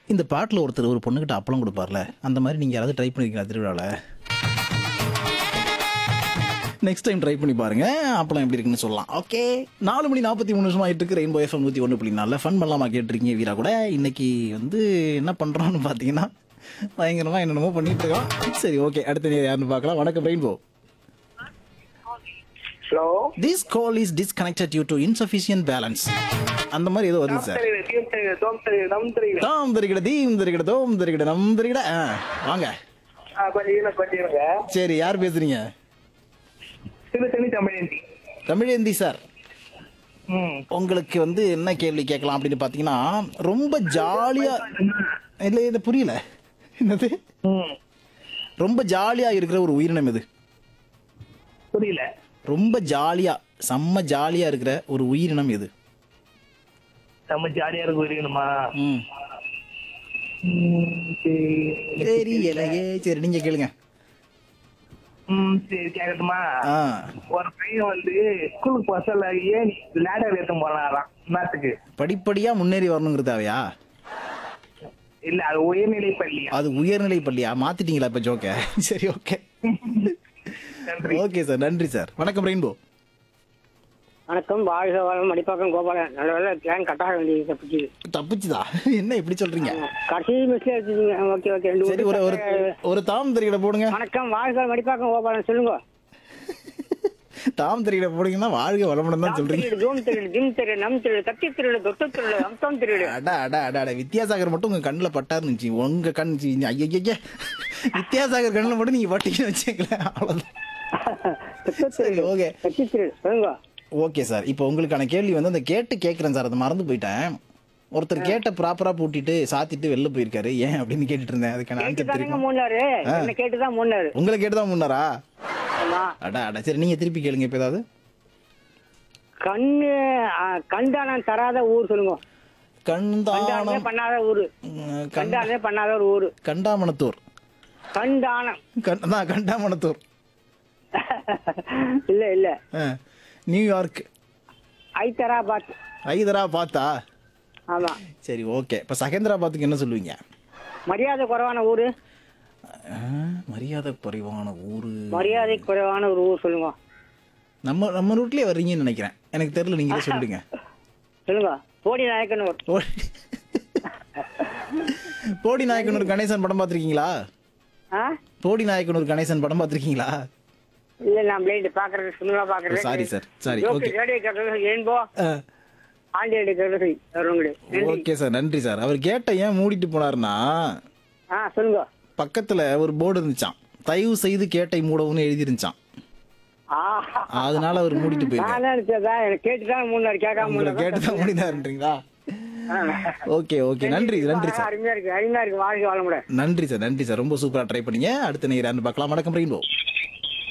இந்த பாட்டில் ஒருத்தர் ஒரு பொண்ணுகிட்ட அப்பளம் கொடுப்பார்ல அந்த மாதிரி நீங்கள் யாராவது ட்ரை பண்ணிருக்கீங்களா திருவிழாவில் நெக்ஸ்ட் டைம் ட்ரை பண்ணி பாருங்க அப்பளம் எப்படி இருக்குன்னு சொல்லலாம் ஓகே நாலு மணி நாற்பத்தி மூணு நிமிஷம் ஆயிட்டு இருக்கு ரெயின்போ எஃப்எம் நூற்றி ஒன்று புள்ளி நாலில் ஃபன் பண்ணலாமா கேட்டிருக்கீங்க வீரா கூட இன்னைக்கு வந்து என்ன பண்ணுறோன்னு பார்த்தீங்கன்னா பயங்கரமாக என்னென்னமோ பண்ணிட்டு இருக்கோம் சரி ஓகே அடுத்த நேரம் யாருன்னு பார்க்கலாம் வணக்கம் rainbow hello this call is disconnected due to insufficient balance அந்த மாதிரி ஏதோ வருது சார் தோம் தெரியுது தம் தெரியுது தாம் தரிகிட தீம் தரிகிட தோம் தரிகிட நம் தரிகிட ஆ வாங்க கொஞ்சம் இருங்க கொஞ்சம் இருங்க சரி யார் பேசுறீங்க சிறு தனி தமிழந்தி தமிழேந்தி சார் ம் உங்களுக்கு வந்து என்ன கேள்வி கேட்கலாம் அப்படின்னு பார்த்தீங்கன்னா ரொம்ப ஜாலியா இல்லை இது புரியல என்னது ம் ரொம்ப ஜாலியா இருக்கிற ஒரு உயிரினம் எது புரியல ரொம்ப ஜாலியா செம்ம ஜாலியா இருக்கிற ஒரு உயிரினம் எது நம்ம ஜாலியா இருக்க இருக்கணுமா ம் ம், சரி தெரியலையே சரி நீங்க கேளுங்க ம் சரி கேட்கட்டுமா ஆ ஒரு பையன் வந்து ஸ்கூலுக்கு பசல ஏன் லேடர் ஏற்ற போனாராம் நாட்டுக்கு படிப்படியா முன்னேறி வரணுங்கிறது தேவையா இல்ல அது உயர்நிலை பள்ளி அது உயர்நிலை பள்ளியா மாத்திட்டீங்களா இப்ப ஜோக்க சரி ஓகே நன்றி ஓகே சார் நன்றி சார் வணக்கம் ரெயின்போ வணக்கம் வாழ்க வளம் மடிப்பாக்கம் கோபாலன் நல்ல வேலை பிளான் கட்டாக வேண்டியது தப்பிச்சுது தப்பிச்சுதா என்ன இப்படி சொல்றீங்க கடைசி மிஸ்ல எடுத்துங்க ஓகே ஓகே ரெண்டு சரி ஒரு ஒரு ஒரு தாம் தெரியல போடுங்க வணக்கம் வாழ்க மடிப்பாக்கம் கோபாலன் சொல்லுங்க தாம் தெரியல போடுங்கன்னா வாழ்க வளமுடன் தான் தாம் சொல்றீங்க திருடு, தூம் திருடு திம் திருடு நம் திருடு தட்டி திருடு தொட்டு திருடு அம்தம் திருடு அட அட அட அட வித்யாசாகர் மட்டும் உங்க கண்ணுல பட்டாருன்னு இருந்துச்சு உங்க கண் ஐயா வித்யாசாகர் கண்ணுல மட்டும் நீங்க பட்டீங்கன்னு வச்சுங்களேன் அவ்வளவுதான் தொட்டு சரி திருடு ஓகே தட்டி திருடு சொல்லுங்க ஓகே சார் இப்போ உங்களுக்கான கேள்வி வந்து அந்த கேட்டு கேட்குறேன் சார் அதை மறந்து போயிட்டேன் ஒருத்தர் கேட்ட ப்ராப்பரா பூட்டிட்டு சாத்திட்டு வெளில போயிருக்காரு ஏன் அப்படின்னு கேட்டுட்டு இருந்தேன் அதுக்கான கேட்டு ஆன்சர் தானங்க தெரியும் மூணாரு என்ன கேட்டுதான் மூணாரு உங்களை கேட்டுதான் முன்னாரா ஆமா அட அட சரி நீங்க திருப்பி கேளுங்க இப்ப ஏதாவது கண்ணு ஆ, கண்டானம் தராத ஊர் சொல்லுங்க கண்டானமே கண்டானம் பண்ணாத ஊரு ம், கண்ட- கண்டானமே பண்ணாத ஒரு ஊரு கண்டாமணத்தூர் கண்டானம் கண்- அதான் கண்டாமணத்தூர் இல்ல இல்ல ஆ, நியூயார்க் ஐதராபாத் ஐதரா பார்த்தா ஆமா சரி ஓகே இப்போ சகேந்திராபாத்துக்கு என்ன சொல்லுவீங்க மரியாதை குறைவான ஊரு ஆ, மரியாதை குறைவான ஊரு மரியாதை குறைவான ஒரு ஊர் சொல்லுங்க நம்ம நம்ம ரூட்லயே வர்றீங்கன்னு நினைக்கிறேன் எனக்கு தெரியல நீங்களே சொல்லிடுங்க சொல்லுங்க போடி நாயக்கனூர் போடி- போடி நாயக்கனூர் கணேசன் படம் பார்த்திருக்கீங்களா ஆ போடி நாயக்கனூர் கணேசன் படம் பார்த்திருக்கீங்களா இல்ல நான் பிளைண்ட் பாக்குறது சினிமா பாக்குறது Sorry, sir. Sorry. Okay. Radio கேட்கறது ஏன்போ ஆண்டி அடி கேட்கறது வருவங்களே ஓகே சார் நன்றி சார் அவர் கேட்ட ஏன் மூடிட்டு போனாருன்னா ஆ சொல்லுங்க பக்கத்துல ஒரு போர்டு இருந்துச்சான் தயவு செய்து கேட்டை மூடவும்னு எழுதி இருந்துச்சான் ஆ அதனால அவர் மூடிட்டு போயிருக்காரு நான் நினைச்சதா எனக்கு கேட்டுதான் முன்னாடி கேட்காம உங்களை முன்னாடி கேட்டுதான் மூடினாருன்றீங்களா ஓகே ஓகே நன்றி நன்றி சார் அருமையா இருக்கு அருமையா இருக்கு வாழ்க்கை வாழ முடியாது நன்றி சார் நன்றி சார் ரொம்ப சூப்பரா ட்ரை பண்ணீங்க அடுத்த நேரம் பார்க்கலாம் வணக்கம் ரெயின்போ